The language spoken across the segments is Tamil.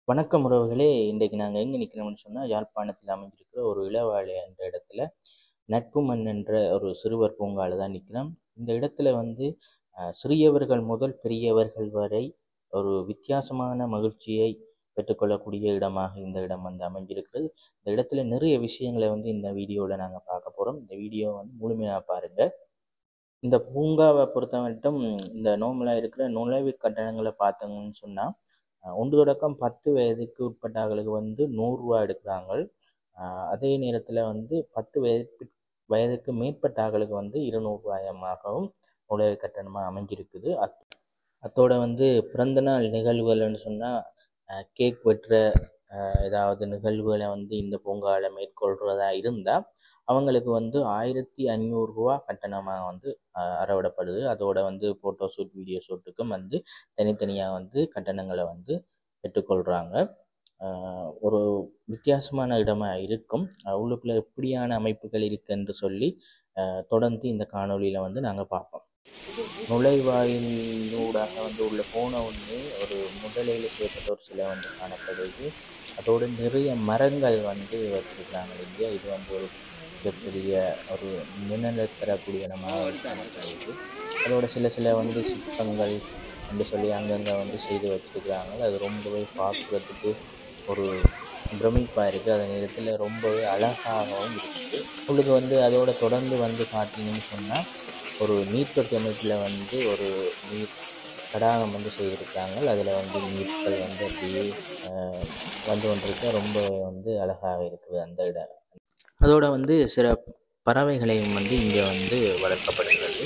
வணக்கம் உறவுகளே இன்றைக்கு நாங்கள் எங்கே நிற்கிறோம்னு சொன்னால் யாழ்ப்பாணத்தில் அமைஞ்சிருக்கிற ஒரு இளவாலை என்ற இடத்துல நட்பு மண் என்ற ஒரு சிறுவர் பூங்கால தான் நிற்கிறோம் இந்த இடத்துல வந்து அஹ், சிறியவர்கள் முதல் பெரியவர்கள் வரை ஒரு வித்தியாசமான மகிழ்ச்சியை பெற்றுக்கொள்ளக்கூடிய இடமாக இந்த இடம் வந்து அமைஞ்சிருக்கிறது இந்த இடத்துல நிறைய விஷயங்களை வந்து இந்த வீடியோவில் நாங்கள் பார்க்க போகிறோம் இந்த வீடியோ வந்து முழுமையாக பாருங்கள் இந்த பூங்காவை பொறுத்த மட்டும் இந்த நோம்பலாக இருக்கிற நுழைவு கட்டணங்களை பார்த்தோங்கன்னு சொன்னால் ஒன்று தொடக்கம் பத்து வயதுக்கு உட்பட்டவர்களுக்கு வந்து நூறுரூவா எடுக்கிறாங்க ஆஹ் அதே நேரத்தில் வந்து பத்து வயது வயதுக்கு மேற்பட்ட ஆட்களுக்கு வந்து இருநூறுவாயமாகவும் நுழைவு கட்டணமாக அமைஞ்சிருக்குது அத் அத்தோட வந்து பிறந்தநாள் நிகழ்வுகள்னு சொன்னால் கேக் வெட்டுற ஆஹ் ஏதாவது நிகழ்வுகளை வந்து இந்த பூங்காவில் மேற்கொள்கிறதா இருந்தால் அவங்களுக்கு வந்து ஆயிரத்தி ஐநூறுரூவா கட்டணமாக வந்து ஆஹ் அறவிடப்படுது அதோட வந்து ஃபோட்டோ ஷூட் வீடியோ ஷூட்டுக்கும் வந்து தனித்தனியாக வந்து கட்டணங்களை வந்து பெற்றுக்கொள்கிறாங்க ஆஹ் ஒரு வித்தியாசமான இடமா இருக்கும் ஆஹ் உள்ளுக்குள்ள எப்படியான அமைப்புகள் இருக்குன்னு சொல்லி ஆஹ் தொடர்ந்து இந்த காணொளியில் வந்து நாங்கள் பார்ப்போம் நுழைவாயிலூடாக வந்து உள்ள போன ஒன்று ஒரு முதலையில் செய்யப்பட்ட ஒரு சிலை வந்து காணப்படுது அதோடு நிறைய மரங்கள் வந்து வச்சிருக்கிறாங்க இல்லையா இது வந்து ஒரு மிகப்பெரிய ஒரு நிழலை தரக்கூடிய இடமாக காணப்படுது அதோட சில சில வந்து சிற்பங்கள் என்று சொல்லி அங்கங்கே வந்து செய்து வச்சிருக்கிறாங்க அது ரொம்பவே பார்க்குறதுக்கு ஒரு பிரமிப்பாக இருக்குது அதே நேரத்தில் ரொம்பவே அழகாகவும் இருக்குது உங்களுக்கு வந்து அதோட தொடர்ந்து வந்து பார்த்தீங்கன்னு சொன்னால் ஒரு நீர்த்தொட்டி அமைப்பில் வந்து ஒரு நீர் தடாகம் வந்து செய்திருக்காங்க அதில் வந்து நீர்கள் வந்து அப்படியே ஆஹ், வந்து கொண்டிருக்க ரொம்ப வந்து அழகாக இருக்குது அந்த இடம் அதோட வந்து சில பறவைகளையும் வந்து இங்கே வந்து வளர்க்கப்படுகிறது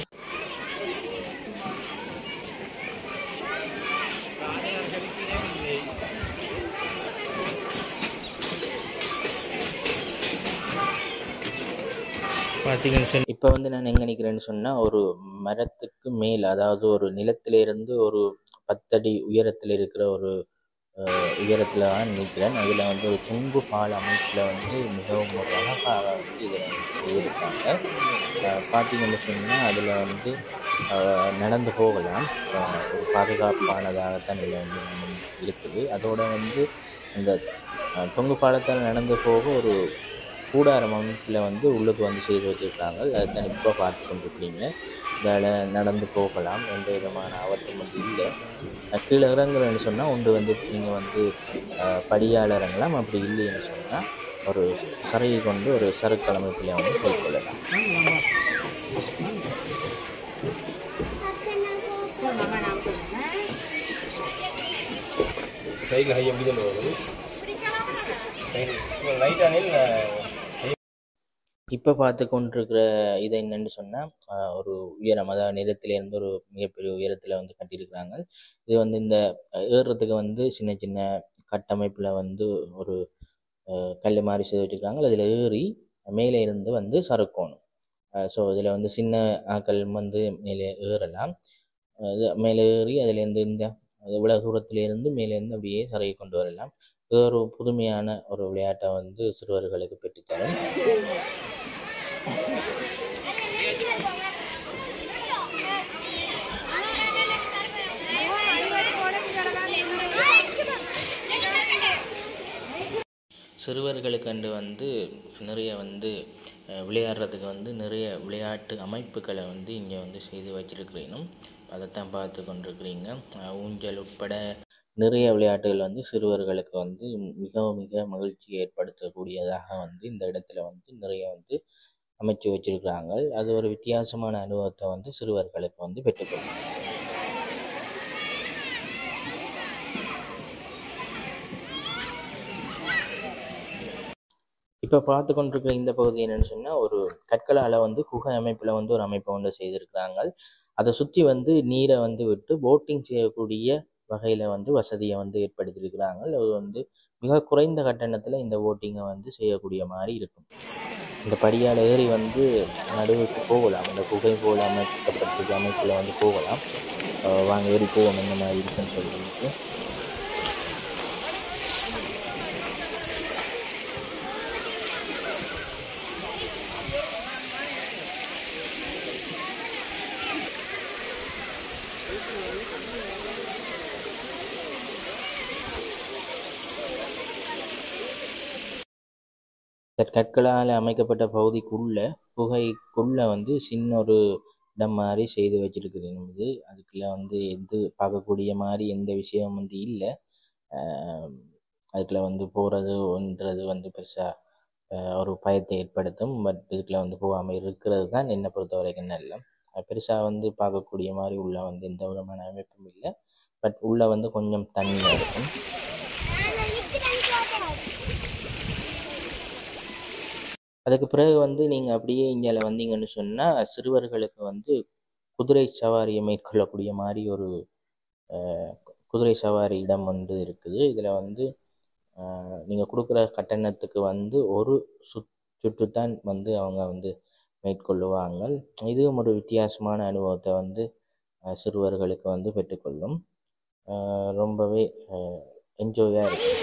பார்த்தீங்கன்னு சொன்ன இப்போ வந்து நான் எங்கே நிற்கிறேன்னு சொன்னால் ஒரு மரத்துக்கு மேல் அதாவது ஒரு நிலத்திலிருந்து ஒரு பத்தடி உயரத்தில் இருக்கிற ஒரு உயரத்தில் தான் நிற்கிறேன் அதில் வந்து ஒரு துங்கு பால் அமைப்பில் வந்து மிகவும் ஒரு அழகாக வந்து இதை வந்து செய்திருக்காங்க அஹ் பார்த்தீங்கன்னு சொன்னால் அதில் வந்து அஹ், நடந்து போகலாம் அஹ், ஒரு பாதுகாப்பானதாகத்தான் இதில் வந்து இருக்குது அதோட வந்து இந்த அஹ், தொங்கு பாலத்தால் நடந்து போக ஒரு கூடாரம் அமைப்பில் வந்து உள்ளுக்கு வந்து செய்து வச்சுருக்காங்க அதுதான் இப்போ பார்த்து கொண்டிருக்கிறீங்க இதால் நடந்து போகலாம் எந்த விதமான ஆபத்தும் வந்து இல்லை அஹ் கீழே இறங்குறேன்னு சொன்னால் ஒன்று வந்து நீங்கள் வந்து அஹ், படியால் இறங்கலாம் அப்படி இல்லைன்னு சொன்னால் ஒரு சரையை கொண்டு ஒரு சறுக்கு அமைப்பில் வந்து போய்க்கொள்ளலாம் சைடில் ஹை எப்படி தான் வரும் ரைட் ஆனில் இப்போ பார்த்து கொண்டிருக்கிற இது என்னன்னு சொன்னால் ஒரு உயரம் அதாவது நிலத்திலேருந்து ஒரு மிகப்பெரிய உயரத்தில் வந்து கட்டியிருக்கிறாங்க இது வந்து இந்த அஹ், ஏறுறதுக்கு வந்து சின்ன சின்ன கட்டமைப்பில் வந்து ஒரு அஹ், கல் மாதிரி செய்து வச்சுருக்காங்க அதில் ஏறி மேலே இருந்து வந்து சறுக்கணும் ஸோ இதில் வந்து சின்ன ஆக்கள் வந்து மேலே ஏறலாம் அது மேலே ஏறி அதுலேருந்து இந்த இவ்வளோ தூரத்திலேருந்து மேலேருந்து அப்படியே சரையை கொண்டு வரலாம் இது ஒரு புதுமையான ஒரு விளையாட்டை வந்து சிறுவர்களுக்கு பெற்றுத்தரும் சிறுவர்களுக்கண்டு வந்து நிறைய வந்து அஹ், விளையாடுறதுக்கு வந்து நிறைய விளையாட்டு அமைப்புகளை வந்து இங்கே வந்து செய்து வச்சிருக்கிறீனும் அதைத்தான் பார்த்து கொண்டிருக்கிறீங்க அஹ், ஊஞ்சல் உட்பட நிறைய விளையாட்டுகள் வந்து சிறுவர்களுக்கு வந்து மிக மிக மகிழ்ச்சி ஏற்படுத்தக்கூடியதாக வந்து இந்த இடத்துல வந்து நிறைய வந்து அமைச்சு வச்சிருக்கிறாங்க அது ஒரு வித்தியாசமான அனுபவத்தை வந்து சிறுவர்களுக்கு வந்து பெற்றுக்கொள்ளும் இப்போ பார்த்து கொண்டிருக்கிற இந்த பகுதி என்னன்னு சொன்னால் ஒரு கற்களால் வந்து குகை அமைப்பில் வந்து ஒரு அமைப்பை வந்து செய்திருக்கிறாங்க அதை சுற்றி வந்து நீரை வந்து விட்டு போட்டிங் செய்யக்கூடிய வகையில் வந்து வசதியை வந்து ஏற்படுத்தியிருக்கிறாங்க அது வந்து மிக குறைந்த கட்டணத்தில் இந்த போட்டிங்கை வந்து செய்யக்கூடிய மாதிரி இருக்கும் இந்த படியால் ஏறி வந்து நடுவுக்கு போகலாம் அந்த குகை போல் அமைக்கப்பட்டிருக்க அமைப்பில் வந்து போகலாம் அஹ் வாங்க ஏறி போவோம் இந்த மாதிரி இருக்குன்னு சொல்லிட்டு கற் கற்களால் அமைக்கப்பட்ட பகுதிக்குள்ள குகைக்குள்ள வந்து சின்ன ஒரு இடம் மாதிரி செய்து வச்சிருக்குது என்பது அதுக்குள்ள வந்து எது பார்க்கக்கூடிய மாதிரி எந்த விஷயம் வந்து இல்லை அதுக்குள்ள வந்து போகிறதுன்றது வந்து பெருசாக ஒரு பயத்தை ஏற்படுத்தும் பட் இதுக்குள்ள வந்து போகாமல் இருக்கிறது தான் என்னை பொறுத்த வரைக்கும் நல்ல பெருசாக வந்து பார்க்கக்கூடிய மாதிரி உள்ள வந்து எந்த விதமான அமைப்பும் இல்லை பட் உள்ள வந்து கொஞ்சம் தண்ணியாக இருக்கும் அதுக்கு பிறகு வந்து நீங்கள் அப்படியே இங்கே வந்தீங்கன்னு சொன்னால் சிறுவர்களுக்கு வந்து குதிரை சவாரியை மேற்கொள்ளக்கூடிய மாதிரி ஒரு அஹ், குதிரை சவாரி இடம் வந்து இருக்குது இதில் வந்து நீங்கள் கொடுக்குற கட்டணத்துக்கு வந்து ஒரு சுத் சுற்றுத்தான் வந்து அவங்க வந்து மேற்கொள்ளுவாங்க இதுவும் ஒரு வித்தியாசமான அனுபவத்தை வந்து அஹ், சிறுவர்களுக்கு வந்து பெற்றுக்கொள்ளும் அஹ், ரொம்பவே என்ஜாயாக இருக்கும்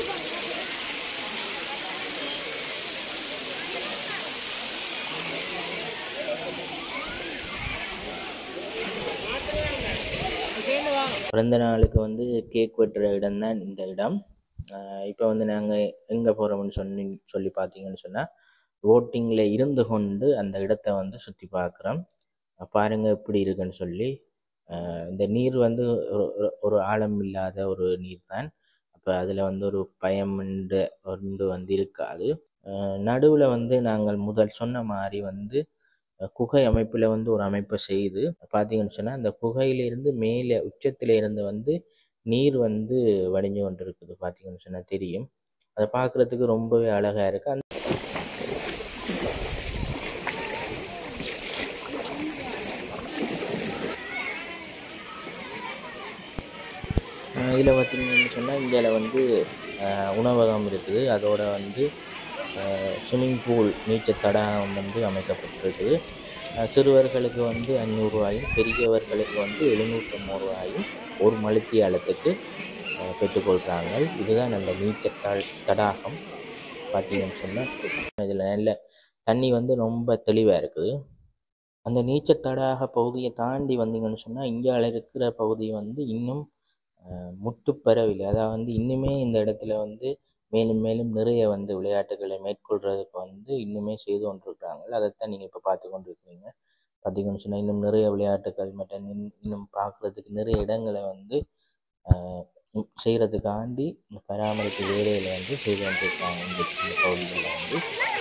பிறந்த நாளுக்கு வந்து கேக் வெட்டுற இடம் தான் இந்த இடம் இப்போ வந்து நாங்கள் எங்கே போகிறோம்னு சொல்லி சொல்லி பார்த்தீங்கன்னு சொன்னால் ஓட்டிங்கில் இருந்து கொண்டு அந்த இடத்த வந்து சுற்றி பார்க்குறோம் பாருங்க எப்படி இருக்குன்னு சொல்லி அஹ் இந்த நீர் வந்து ஒரு ஒரு- ஒரு ஆழம் இல்லாத ஒரு நீர் தான் அப்போ அதில் வந்து ஒரு பயம் ஒன்று வந்து இருக்காது நடுவில் வந்து நாங்கள் முதல் சொன்ன மாதிரி வந்து அஹ் குகை அமைப்பில் வந்து ஒரு அமைப்பை செய்து பார்த்தீங்கன்னு சொன்னால் அந்த குகையிலிருந்து மேலே உச்சத்தில இருந்து வந்து நீர் வந்து வடிஞ்சு கொண்டு இருக்குது பார்த்தீங்கன்னு சொன்னால் தெரியும் அதை பார்க்குறதுக்கு ரொம்பவே அழகாக இருக்குது அந்த இதில் பார்த்தீங்கன்னு சொன்னால் இந்தியாவில் வந்து அஹ், உணவகம் இருக்குது அதோட வந்து ஸ்விம்மிங் பூல் நீச்சல் தடாகம் வந்து அமைக்கப்பட்டிருக்குது அஹ், சிறுவர்களுக்கு வந்து அஞ்சூறுரூவாயும் பெரியவர்களுக்கு வந்து எழுநூற்றம்பது ரூபாயும் ஒரு மணித்தியாலத்துக்கு அஹ், பெற்றுக்கொள்கிறாங்க இதுதான் அந்த நீச்சல் த தடாகம் பார்த்தீங்கன்னு சொன்னால் இதில் நல்ல தண்ணி வந்து ரொம்ப தெளிவாக இருக்குது அந்த நீச்சல் தடாக பகுதியை தாண்டி வந்தீங்கன்னு சொன்னால் இந்தியாவில் இருக்கிற பகுதி வந்து இன்னும் அஹ், முற்றுப்பெறவில்லை அதாவது வந்து இன்னுமே இந்த இடத்துல வந்து மேலும் மேலும் நிறைய வந்து விளையாட்டுகளை மேற்கொள்றதுக்கு வந்து இன்னுமே செய்து கொண்டிருக்கிறாங்க அதைத்தான் நீங்கள் இப்போ பார்த்து கொண்டிருக்கிறீங்க பார்த்தீங்கன்னு சொன்னால் இன்னும் நிறைய விளையாட்டுகள் மற்றும் இன்னும் இன்னும் பார்க்குறதுக்கு நிறைய இடங்களை வந்து அஹ், உம் செய்கிறதுக்காண்டி இந்த பராமரிப்பு வேலைகளை வந்து செய்து கொண்டிருக்காங்க இந்த இந்த பகுதிகளில் வந்து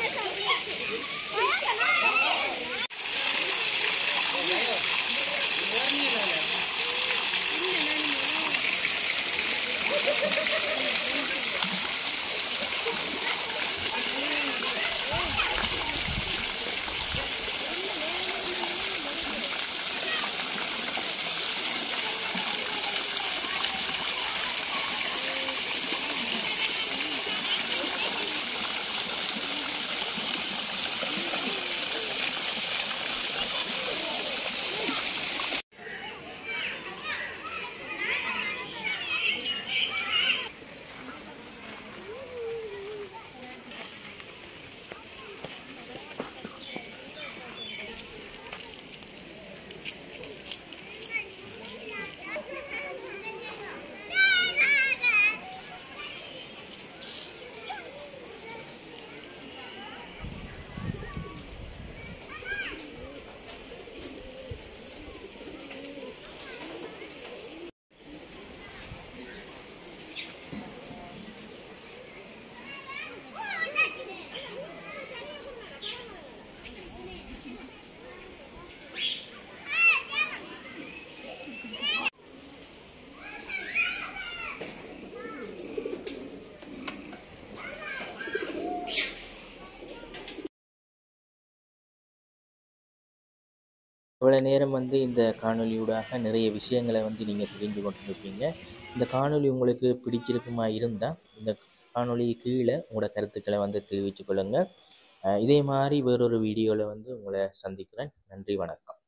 இவ்வளோ நேரம் வந்து இந்த காணொளியூடாக நிறைய விஷயங்களை வந்து நீங்கள் தெரிஞ்சு கொண்டிருப்பீங்க இந்த காணொளி உங்களுக்கு பிடிச்சிருக்குமா இருந்தால் இந்த காணொளி கீழே உங்களோட கருத்துக்களை வந்து தெரிவித்துக் கொள்ளுங்கள் அஹ் இதே மாதிரி வேறொரு வீடியோவில் வந்து உங்களை சந்திக்கிறேன் நன்றி வணக்கம்